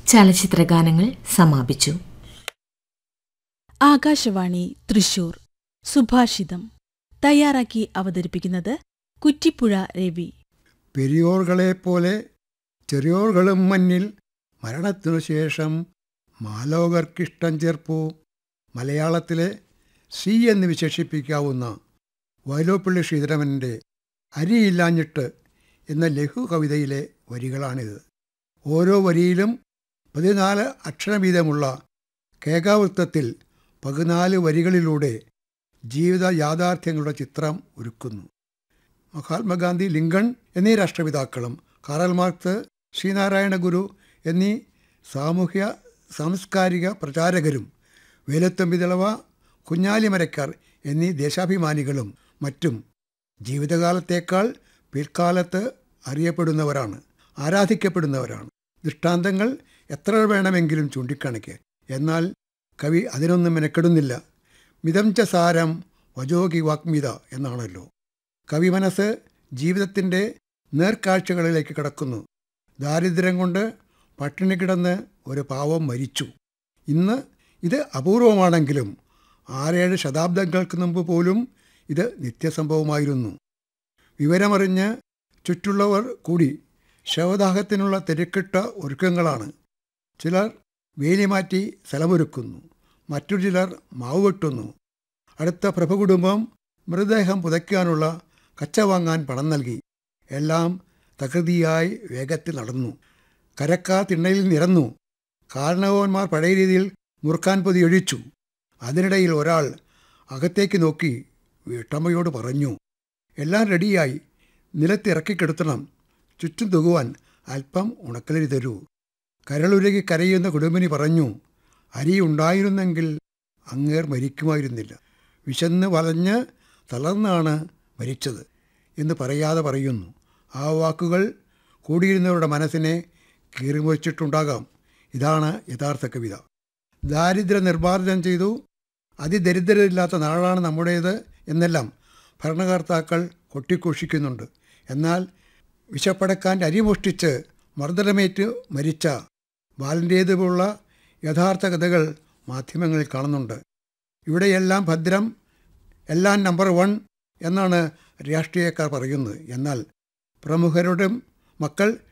ചലച്ചിത്രഗാനങ്ങൾ സമാപിച്ചു ആകാശവാണി തൃശൂർ സുഭാഷിതം തയ്യാറാക്കി അവതരിപ്പിക്കുന്നത് കുറ്റിപ്പുഴ രവി പെരിയോർകളെപ്പോലെ ചെറിയോർകളും മഞ്ഞിൽ മരണത്തിനു ശേഷം മാലോകർക്കിഷ്ടം ചേർപ്പു മലയാളത്തിലെ സി എന്ന് വിശേഷിപ്പിക്കാവുന്ന വയലോപ്പള്ളി ശ്രീധരമൻ്റെ അരിയില്ലാഞ്ഞിട്ട് എന്ന ലഘു കവിതയിലെ വരികളാണിത് ഓരോ വരിയിലും പതിനാല് അക്ഷരം വീതമുള്ള കേകാവൃത്തത്തിൽ പതിനാല് വരികളിലൂടെ ജീവിത യാഥാർത്ഥ്യങ്ങളുടെ ചിത്രം ഒരുക്കുന്നു മഹാത്മാഗാന്ധി ലിങ്കൺ എന്നീ രാഷ്ട്രപിതാക്കളും കാറൽ മാർക്സ് ശ്രീനാരായണ ഗുരു എന്നീ സാമൂഹ്യ സാംസ്കാരിക പ്രചാരകരും വേലത്തമ്പി തിളവ കുഞ്ഞാലിമരക്കാർ എന്നീ ദേശാഭിമാനികളും മറ്റും ജീവിതകാലത്തേക്കാൾ പിൽക്കാലത്ത് അറിയപ്പെടുന്നവരാണ് ആരാധിക്കപ്പെടുന്നവരാണ് ദൃഷ്ടാന്തങ്ങൾ എത്ര വേണമെങ്കിലും ചൂണ്ടിക്കാണിക്കുക എന്നാൽ കവി അതിനൊന്നും മെനക്കെടുന്നില്ല മിതം ച സാരം വജോഗി വാഗ്മിത എന്നാണല്ലോ കവി മനസ്സ് ജീവിതത്തിൻ്റെ നേർക്കാഴ്ചകളിലേക്ക് കടക്കുന്നു ദാരിദ്ര്യം കൊണ്ട് പട്ടിണി കിടന്ന് ഒരു പാവം മരിച്ചു ഇന്ന് ഇത് അപൂർവമാണെങ്കിലും ആറേഴ് ശതാബ്ദങ്ങൾക്ക് മുമ്പ് പോലും ഇത് നിത്യസംഭവമായിരുന്നു വിവരമറിഞ്ഞ് ചുറ്റുള്ളവർ കൂടി ശവദാഹത്തിനുള്ള തിരക്കിട്ട ഒരുക്കങ്ങളാണ് ചിലർ വേലി മാറ്റി സ്ഥലമൊരുക്കുന്നു മറ്റു ചിലർ മാവ് വെട്ടുന്നു അടുത്ത പ്രഭ കുടുംബം മൃതദേഹം പുതയ്ക്കാനുള്ള കച്ച വാങ്ങാൻ പണം നൽകി എല്ലാം തകൃതിയായി വേഗത്തിൽ നടന്നു കരക്കാ തിണ്ണയിൽ നിരന്നു കാരണവന്മാർ പഴയ രീതിയിൽ മുറുക്കാൻ പൊതി ഒഴിച്ചു അതിനിടയിൽ ഒരാൾ അകത്തേക്ക് നോക്കി വീട്ടമ്മയോട് പറഞ്ഞു എല്ലാം റെഡിയായി നിലത്തിറക്കിക്കെടുത്തണം ചുറ്റും തുകുവാൻ അല്പം ഉണക്കലരി തരൂ കരളുരുകി കരയുന്ന കുടുംബിനി പറഞ്ഞു അരി ഉണ്ടായിരുന്നെങ്കിൽ അങ്ങേർ മരിക്കുമായിരുന്നില്ല വിശന്ന് വലഞ്ഞ് തളർന്നാണ് മരിച്ചത് എന്ന് പറയാതെ പറയുന്നു ആ വാക്കുകൾ കൂടിയിരുന്നവരുടെ മനസ്സിനെ കീറിമുറിച്ചിട്ടുണ്ടാകാം ഇതാണ് യഥാർത്ഥ കവിത ദാരിദ്ര്യ നിർമ്മാർജ്ജനം ചെയ്തു അതിദരിദ്രരില്ലാത്ത നാടാണ് നമ്മുടേത് എന്നെല്ലാം ഭരണകർത്താക്കൾ കൊട്ടിഘോഷിക്കുന്നുണ്ട് എന്നാൽ വിശപ്പടക്കാൻ അരി മോഷ്ടിച്ച് മർദ്ദനമേറ്റ് മരിച്ച ബാലൻ്റേതുപോലുള്ള യഥാർത്ഥ കഥകൾ മാധ്യമങ്ങളിൽ കാണുന്നുണ്ട് ഇവിടെയെല്ലാം ഭദ്രം എല്ലാം നമ്പർ വൺ എന്നാണ് രാഷ്ട്രീയക്കാർ പറയുന്നത് എന്നാൽ പ്രമുഖരുടെ മക്കൾ